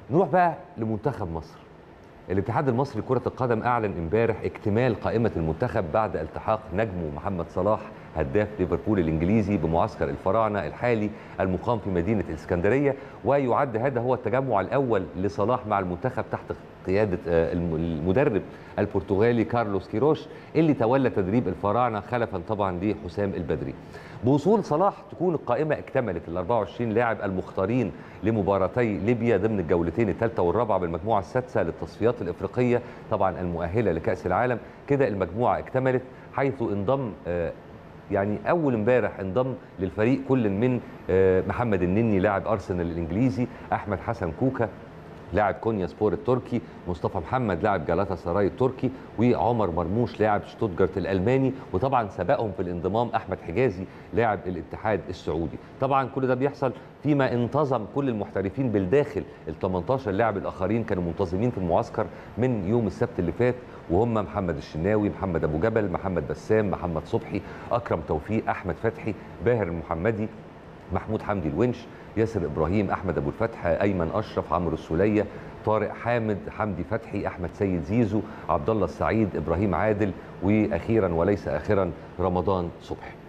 نروح بقى لمنتخب مصر الاتحاد المصري لكرة القدم أعلن امبارح اكتمال قائمة المنتخب بعد التحاق نجمه محمد صلاح هداف ليفربول الإنجليزي بمعسكر الفراعنة الحالي المقام في مدينة الإسكندرية ويعد هذا هو التجمع الأول لصلاح مع المنتخب تحت قيادة آه، الم- المدرب البرتغالي كارلوس كيروش اللي تولى تدريب الفراعنة خلفا طبعا لحسام البدري بوصول صلاح تكون القائمة اكتملت ال 24 لاعب المختارين لمباراتي ليبيا ضمن الجولتين الثالثة والرابعة بالمجموعة السادسة للتصفيات الإفريقية طبعا المؤهلة لكأس العالم كده المجموعة اكتملت حيث انضم آه، يعني اول امبارح انضم للفريق كل من آه، محمد النني لاعب ارسنال الانجليزي احمد حسن كوكا لاعب كونيا سبور التركي مصطفى محمد لاعب جالاتا سراي التركي وعمر مرموش لاعب شتوتجارت الالماني وطبعا سبقهم في الانضمام احمد حجازي لاعب الاتحاد السعودي طبعا كل ده بيحصل فيما انتظم كل المحترفين بالداخل ال 18 لاعب الاخرين كانوا منتظمين في المعسكر من يوم السبت اللي فات وهم محمد الشناوي محمد ابو جبل محمد بسام محمد صبحي اكرم توفيق احمد فتحي باهر المحمدي محمود حمدي الونش ياسر ابراهيم احمد ابو الفتح ايمن اشرف عمرو السوليه طارق حامد حمدي فتحي احمد سيد زيزو عبد الله السعيد ابراهيم عادل واخيرا وليس اخرا رمضان صبحي